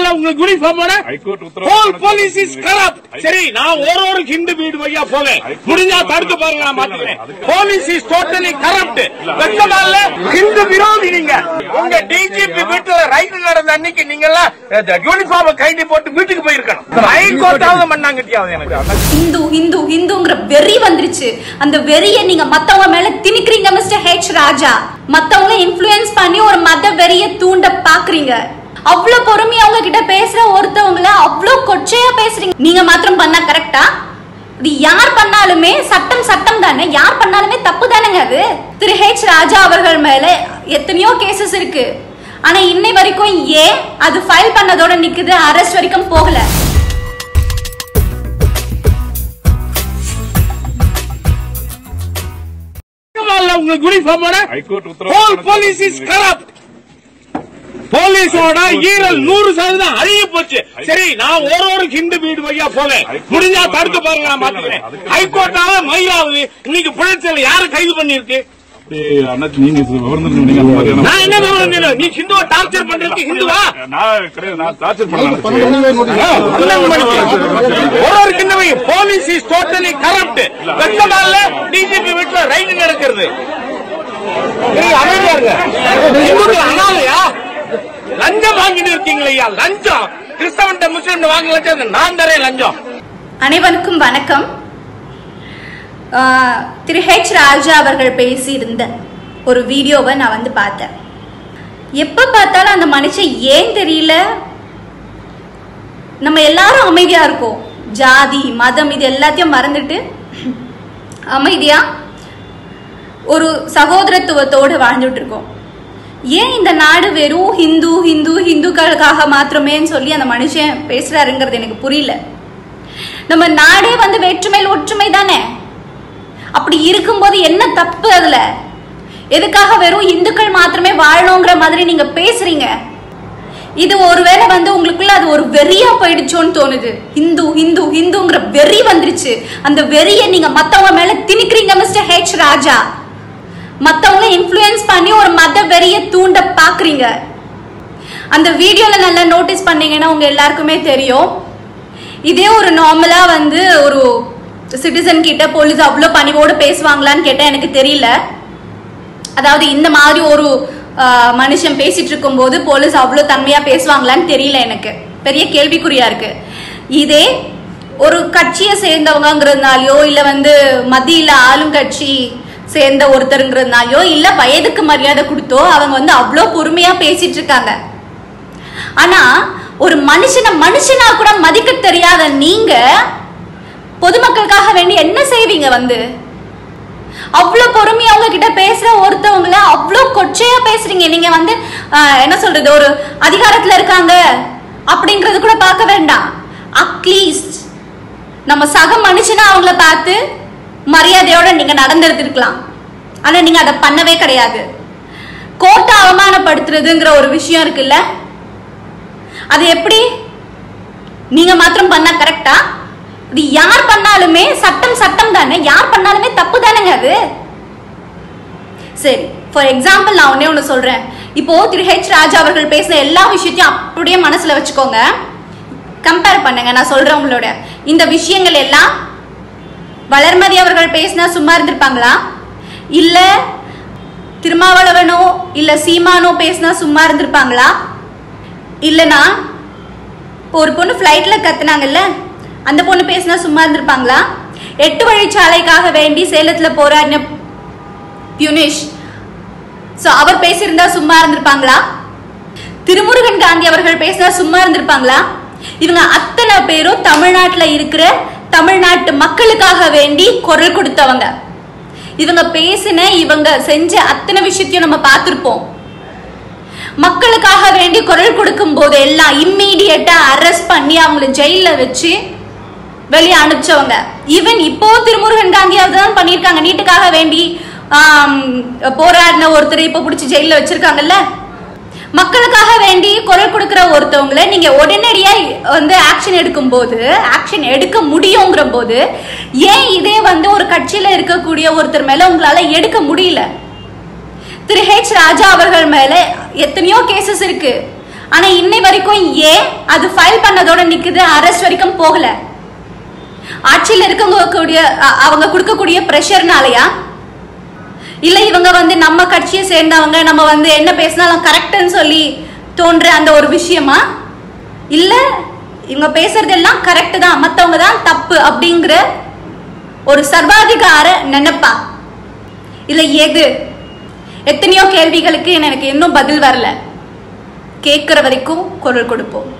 உங்களுக்கு யூனிஃபார்மோட high court whole police is corrupt சரி நான் ஒரு ஒரு ஹிந்து வீடு வழியா போவேன் முடிஞ்சா தடுக்க பாருங்க நான் மாத்துறேன் போலீஸ் இஸ் டோட்டலி கரப்ட் வெக்கமால ஹிந்து விரோதி நீங்க உங்க டிஜிபி வீட்டுல ரைடு நடந்த அன்னைக்கு நீங்க எல்லாம் யூனிஃபார்ம் கைண்டி போட்டு வீட்டுக்கு போயிருக்கணும் ஹைகோர்ட்டாவது மண்ணாங்கட்டியாவது எனக்கு ஹிந்து ஹிந்து ஹிந்துங்கிற வெறி வந்துருச்சு அந்த வெறியை நீங்க மத்தவங்க மேல திணிக்கிறீங்க மிஸ்டர் ஹெச் ராஜா மத்தவங்க இன்ஃப்ளூயன்ஸ் பண்ணி ஒரு மத வெறிய தூண்ட பாக்குறீங்க அவ்வளவு பொறுமையா அவங்க கிட்ட பேசுற ஒருத்தவங்கள அவ்வளவு கொச்சையா பேசுறீங்க நீங்க மாத்திரம் பண்ணா கரெக்டா இது யார் பண்ணாலுமே சட்டம் சட்டம் தானே யார் பண்ணாலுமே தப்பு தானேங்க அது திரு ஹெச் ராஜா அவர்கள் மேல எத்தனையோ கேசஸ் இருக்கு ஆனா இன்னை வரைக்கும் ஏன் அது ஃபைல் பண்ணதோட நிக்குது அரெஸ்ட் வரைக்கும் போகல வெக்கமால உங்களுக்கு யூனிஃபார்மோட high court whole police is corrupt போலீஸோட ஈரல் நூறு சதவீதம் அழிய போச்சு சரி நான் ஒரு ஒரு ஹிந்து வீடு வழியா போவேன் முடிஞ்சா தடுக்க பாருங்க நான் மாத்துறேன் ஹைகோர்ட்டாவது மயிலாவது இன்னைக்கு புழச்சல யார கைது பண்ணிருக்கு அண்ணாச்சி நீங்க விவரம் தெரிஞ்சவங்க, அந்த மாதிரியான- நான் என்ன விவரம் தெரியும்? நீ ஹிந்துவை டார்ச்சர் பண்றதுக்கு ஹிந்துவா நான் கிடையாது நான் டார்ச்சர் பண்ணல பன்னெண்டு மணிக்கு. ஒரு ஒரு ஹிந்துவையும் போலீஸ் இஸ் டோட்டலி கரப்ட் வெக்கமால டிஜிபி வீட்டுல ரைடு நடக்கிறது சரி, அமைதியா இருங்க. இந்துக்கள் அனாதையா லஞ்சம் வாங்கிட்டு இருக்கீங்களே ஐயா லஞ்சம் கிறிஸ்தவன் முஸ்லிம் வாங்க லஞ்சம் நான் தரேன் லஞ்சம் அனைவருக்கும் வணக்கம் ஆஹ் திரு ஹெச் ராஜா அவர்கள் பேசியிருந்த ஒரு வீடியோவை நான் வந்து பார்த்தேன் எப்போ பார்த்தாலும் அந்த மனுஷன் ஏன் தெரியல நம்ம எல்லாரும் அமைதியா இருக்கோம் ஜாதி மதம் இது எல்லாத்தையும் மறந்துட்டு அமைதியா ஒரு சகோதரத்துவத்தோடு வாழ்ந்துட்டு இருக்கோம் ஏன் இந்த நாடு வெறும் ஹிந்து ஹிந்து ஹிந்துக்களுக்காக மாத்திரமேன்னு சொல்லி அந்த மனுஷன் பேசுறாருங்கிறது எனக்கு புரியல நம்ம நாடே வந்து வேற்றுமையில் ஒற்றுமை தானே அப்படி இருக்கும்போது என்ன தப்பு அதுல எதுக்காக வெறும் இந்துக்கள் மாத்திரமே வாழணுங்கிற மாதிரி நீங்க பேசுறீங்க இது ஒருவேளை வந்து உங்களுக்குள்ள அது ஒரு வெறியா போயிடுச்சோன்னு தோணுது ஹிந்து ஹிந்து ஹிந்துங்கிற வெறி வந்துருச்சு அந்த வெறியை நீங்க மத்தவங்க மேல திணிக்கிறீங்க மிஸ்டர் ஹெச் ராஜா மத்தவங்க இன்ஃப்ளூயன்ஸ் பண்ணி ஒரு மத வெறிய தூண்ட பாக்குறீங்க அந்த வீடியோல நல்லா நோட்டீஸ் பண்ணீங்கன்னா உங்க எல்லாருக்குமே தெரியும் இதே ஒரு நார்மலா வந்து ஒரு சிட்டிசன் கிட்ட போலீஸ் அவ்வளோ பணிவோடு பேசுவாங்களான்னு கேட்டா எனக்கு தெரியல அதாவது இந்த மாதிரி ஒரு ஆஹ், மனுஷன் பேசிட்டு இருக்கும்போது போலீஸ் அவ்வளோ தன்மையா பேசுவாங்களான்னு தெரியல எனக்கு பெரிய கேள்விக்குறியா இருக்கு இதே ஒரு கட்சியை சேர்ந்தவங்கங்கிறதுனாலயோ இல்ல வந்து மத்தியில ஆளும் கட்சி சேர்ந்த ஒருத்தருங்கிறதுனாலயோ இல்ல வயதுக்கு மரியாதை கொடுத்தோ அவங்க வந்து அவ்வளோ பொறுமையா பேசிட்டு இருக்காங்க ஆனா ஒரு மனுஷனை மனுஷனா கூட மதிக்க தெரியாத நீங்க பொதுமக்களுக்காக வேண்டி என்ன செய்வீங்க வந்து அவ்வளோ பொறுமையா அவங்க கிட்ட பேசுற ஒருத்தவங்கள அவ்வளோ கொச்சையா பேசுறீங்க நீங்க வந்து ஆஹ், என்ன சொல்றது ஒரு அதிகாரத்துல இருக்காங்க அப்படிங்கறது கூட பார்க்க வேண்டாம் அட்லீஸ்ட் நம்ம சக மனுஷனா அவங்கள பார்த்து மரியாதையோட நீங்க நடந்திருந்திருக்கலாம் ஆனா நீங்க அதை பண்ணவே கிடையாது கோர்ட்டை அவமானப்படுத்துறதுங்கிற ஒரு விஷயம் இருக்குல்ல அது எப்படி நீங்க மாத்திரம் பண்ணா கரெக்டா இது யார் பண்ணாலுமே சட்டம் சட்டம் தானே யார் பண்ணாலுமே தப்பு தானேங்க அது சரி ஃபார் எக்ஸாம்பிள் நான் ஒன்னே ஒன்று சொல்றேன் இப்போ திரு ஹெச் ராஜா அவர்கள் பேசின எல்லா விஷயத்தையும் அப்படியே மனசுல வச்சுக்கோங்க கம்பேர் பண்ணுங்க நான் சொல்றேன் உங்களோட இந்த விஷயங்கள் எல்லாம் வளர்மதி அவர்கள் பேசினா சும்மா இருந்திருப்பாங்களா இல்ல திருமாவளவனோ இல்ல சீமானோ பேசினா சும்மா இருந்திருப்பாங்களா இல்லனா இப்போ ஒரு பொண்ணு ஃப்ளைட்ல கத்துனாங்கல்ல அந்த பொண்ணு பேசினா சும்மா இருந்திருப்பாங்களா எட்டு வழிச்சாலைக்காக வேண்டி சேலத்துல போராடின பியூனிஷ் ஸோ அவர் பேசியிருந்தா சும்மா இருந்திருப்பாங்களா திருமுருகன் காந்தி அவர்கள் பேசினா சும்மா இருந்திருப்பாங்களா இவங்க அத்தனை பேரும் தமிழ்நாட்டுல இருக்கிற தமிழ்நாட்டு மக்களுக்காக வேண்டி குரல் கொடுத்தவங்க இவங்க பேசின இவங்க செஞ்ச அத்தனை விஷயத்தையும் நம்ம பார்த்திருப்போம் மக்களுக்காக வேண்டி குரல் கொடுக்கும் போது எல்லாம் இம்மீடியட்டா அரெஸ்ட் பண்ணி அவங்கள ஜெயில வச்சு வெளியே அனுப்பிச்சவங்க ஈவன் இப்போ திருமுருகன் காந்தியாவது தான் பண்ணியிருக்காங்க நீட்டுக்காக வேண்டி ஆம், போராடின ஒருத்தரை இப்போ பிடிச்சி ஜெயில வச்சிருக்காங்கல்ல மக்களுக்காக வேண்டி குரல் கொடுக்கிற ஒருத்தவங்களை நீங்க உடனடியா வந்து ஆக்ஷன் எடுக்கும் போது ஆக்ஷன் எடுக்க முடியுங்கிற போது ஏன் இதே வந்து ஒரு கட்சியில இருக்கக்கூடிய ஒருத்தர் மேல உங்களால எடுக்க முடியல திரு ஹெச் ராஜா அவர்கள் மேல எத்தனையோ கேசஸ் இருக்கு ஆனா இன்னை வரைக்கும் ஏன் அது ஃபைல் பண்ணதோட நிக்குது அரெஸ்ட் வரைக்கும் போகல ஆட்சியில் இருக்கவங்க கூடிய அ- அவங்க கொடுக்கக்கூடிய ப்ரெஷர்னாலயா இல்ல இவங்க வந்து நம்ம கட்சியை சேர்ந்தவங்க நம்ம வந்து என்ன பேசினாலும் கரெக்ட்னு சொல்லி தோன்ற அந்த ஒரு விஷயமா இல்ல இவங்க பேசுறதெல்லாம் கரெக்ட் தான் மத்தவங்க தான் தப்பு அப்படிங்கிற ஒரு சர்வாதிகார நினைப்பா இல்ல எது எத்தனையோ கேள்விகளுக்கு எனக்கு இன்னும் பதில் வரல கேட்கிற வரைக்கும் குரல் கொடுப்போம்